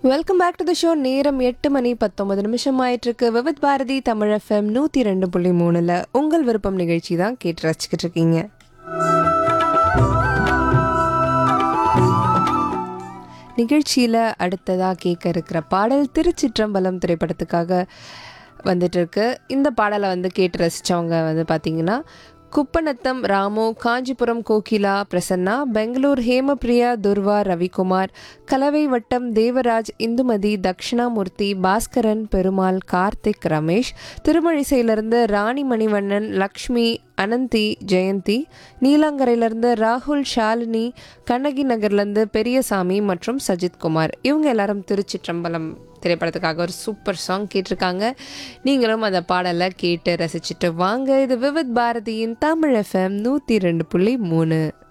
welcome back to the show நேரம் எட்டு மணி பத்தொன்பது நிமிஷம் ஆயிட்டு இருக்கு விவித் பாரதி தமிழ் எஃப்எம் நூற்றி ரெண்டு புள்ளி மூணில் உங்கள் விருப்பம் நிகழ்ச்சி தான் கேட்டு ரசிச்சுக்கிட்டு இருக்கீங்க நிகழ்ச்சியில் அடுத்ததாக கேட்க இருக்கிற பாடல் திருச்சிற்றம்பலம் திரைப்படத்துக்காக வந்துட்டு இருக்கு இந்த பாடலை வந்து கேட்டு ரசித்தவங்க வந்து பார்த்தீங்கன்னா குப்பநத்தம் ராமு காஞ்சிபுரம் கோகிலா பிரசன்னா பெங்களூர் ஹேமபிரியா துர்வா ரவிக்குமார் கலவை வட்டம் தேவராஜ் இந்துமதி தக்ஷணாமூர்த்தி பாஸ்கரன் பெருமாள் கார்த்திக் ரமேஷ் திருமழிசையிலிருந்து ராணி மணிவண்ணன் லக்ஷ்மி அனந்தி ஜெயந்தி நீலாங்கரையிலேருந்து ராகுல் ஷாலினி கண்ணகி நகர்லேருந்து பெரியசாமி மற்றும் சஜித் குமார் இவங்க எல்லாரும் திருச்சிற்றம்பலம் திரைப்படத்துக்காக ஒரு சூப்பர் சாங் கேட்டிருக்காங்க நீங்களும் அந்த பாடலை கேட்டு ரசிச்சுட்டு வாங்க இது விவித் பாரதியின் தமிழ் எஃப்எம் நூற்றி ரெண்டு புள்ளி மூணு